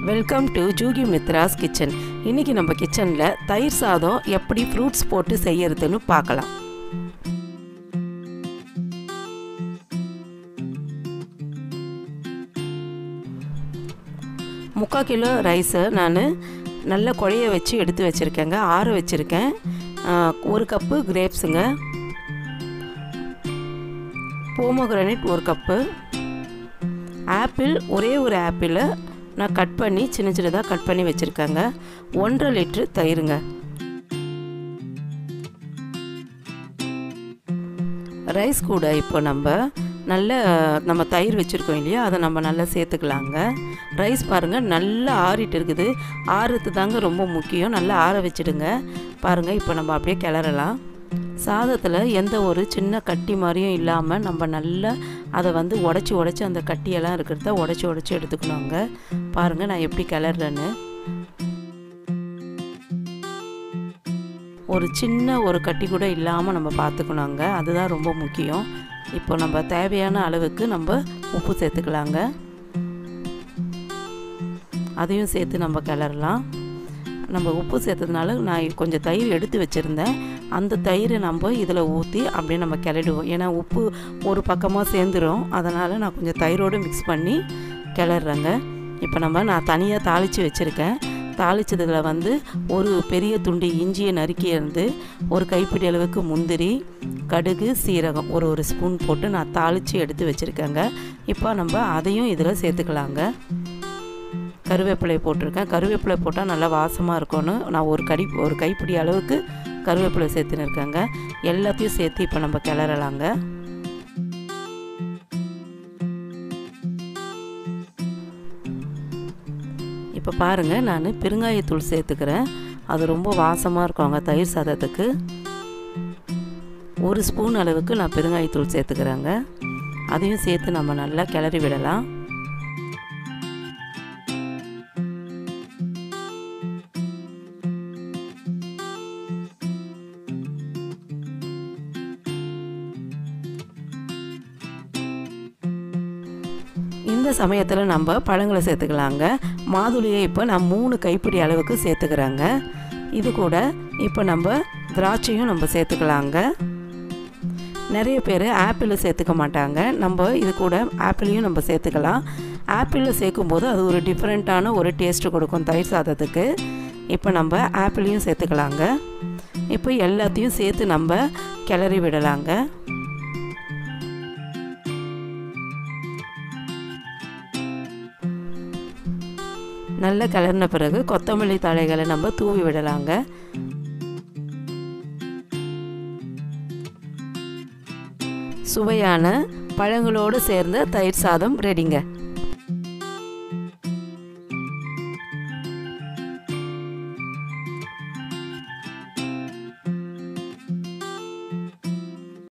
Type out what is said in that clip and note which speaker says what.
Speaker 1: welcome to Juki Mithra's kitchen இன்னைக்கு நம்ம கிச்சனில் தயிர் சாதம் எப்படி ஃப்ரூட்ஸ் போட்டு செய்யறதுன்னு பார்க்கலாம் முக்கால் கிலோ ரைஸை நான் நல்ல குழைய வச்சு எடுத்து வச்சுருக்கேங்க ஆற வச்சுருக்கேன் ஒரு கப்பு கிரேப்ஸுங்க போமோகிரானைட் ஒரு கப்பு ஆப்பிள் ஒரே ஒரு ஆப்பிளை நான் கட் பண்ணி சின்ன சின்னதாக கட் பண்ணி வச்சுருக்கேங்க ஒன்றரை லிட்ரு தயிருங்க ரைஸ் கூட இப்போ நம்ம நல்ல நம்ம தயிர் வச்சுருக்கோம் இல்லையா அதை நம்ம நல்லா சேர்த்துக்கலாங்க ரைஸ் பாருங்கள் நல்லா ஆறிட்டு இருக்குது ஆறுறது தாங்க ரொம்ப முக்கியம் நல்லா ஆற வச்சுடுங்க பாருங்கள் இப்போ நம்ம அப்படியே கிளறலாம் சாதத்தில் எந்த ஒரு சின்ன கட்டி மாதிரியும் இல்லாமல் நம்ம நல்லா அதை வந்து உடச்சி உடச்சி அந்த கட்டியெல்லாம் இருக்கிறத உடச்சி உடச்சி எடுத்துக்கணுங்க பாருங்கள் நான் எப்படி கிளறேன்னு ஒரு சின்ன ஒரு கட்டி கூட இல்லாமல் நம்ம பார்த்துக்கணுங்க அதுதான் ரொம்ப முக்கியம் இப்போ நம்ம தேவையான அளவுக்கு நம்ம உப்பு சேர்த்துக்கலாங்க அதையும் சேர்த்து நம்ம கிளறலாம் நம்ம உப்பு சேர்த்ததுனால நான் கொஞ்சம் தயிர் எடுத்து வச்சுருந்தேன் அந்த தயிரை நம்ம இதில் ஊற்றி அப்படியே நம்ம கிளறிடுவோம் ஏன்னா உப்பு ஒரு பக்கமாக சேர்ந்துடும் அதனால் நான் கொஞ்சம் தயிரோடு மிக்ஸ் பண்ணி கிளறேங்க இப்போ நம்ம நான் தனியாக தாளித்து வச்சுருக்கேன் தாளித்ததில் வந்து ஒரு பெரிய துண்டு இஞ்சியை நறுக்கி இருந்து ஒரு கைப்பிடி அளவுக்கு முந்திரி கடுகு சீரகம் ஒரு ஒரு ஸ்பூன் போட்டு நான் தாளித்து எடுத்து வச்சுருக்கேங்க இப்போ நம்ம அதையும் இதில் சேர்த்துக்கலாங்க கருவேப்பிலை போட்டிருக்கேன் கருவேப்பிலை போட்டால் நல்லா வாசமாக இருக்கும்னு நான் ஒரு கடி ஒரு கைப்பிடி அளவுக்கு கருவேப்பிலை சேர்த்துன்னு இருக்கேங்க எல்லாத்தையும் சேர்த்து இப்போ நம்ம கிளறலாங்க இப்போ பாருங்கள் நான் பெருங்காயத்தூள் சேர்த்துக்கிறேன் அது ரொம்ப வாசமாக இருக்குங்க தயிர் சாதத்துக்கு ஒரு ஸ்பூன் அளவுக்கு நான் பெருங்காயத்தூள் சேர்த்துக்கிறேங்க அதையும் சேர்த்து நம்ம நல்லா கிளறி விடலாம் இந்த சமயத்தில் நம்ம பழங்களை சேர்த்துக்கலாங்க மாதுளையை இப்போ நான் மூணு கைப்பிடி அளவுக்கு சேர்த்துக்கிறேங்க இது கூட இப்போ நம்ம திராட்சையும் நம்ம சேர்த்துக்கலாங்க நிறைய பேர் ஆப்பிள் சேர்த்துக்க மாட்டாங்க நம்ம இது கூட ஆப்பிளையும் நம்ம சேர்த்துக்கலாம் ஆப்பிளில் சேர்க்கும்போது அது ஒரு டிஃப்ரெண்ட்டான ஒரு டேஸ்ட்டு கொடுக்கும் தயிர் சாதத்துக்கு இப்போ நம்ம ஆப்பிளையும் சேர்த்துக்கலாங்க இப்போ எல்லாத்தையும் சேர்த்து நம்ம கிளறி விடலாங்க நல்ல கிளறின பிறகு கொத்தமல்லி தழைகளை நம்ம தூவி விடலாங்க சுவையான பழங்களோடு சேர்ந்த தயிர் சாதம் ரெடிங்க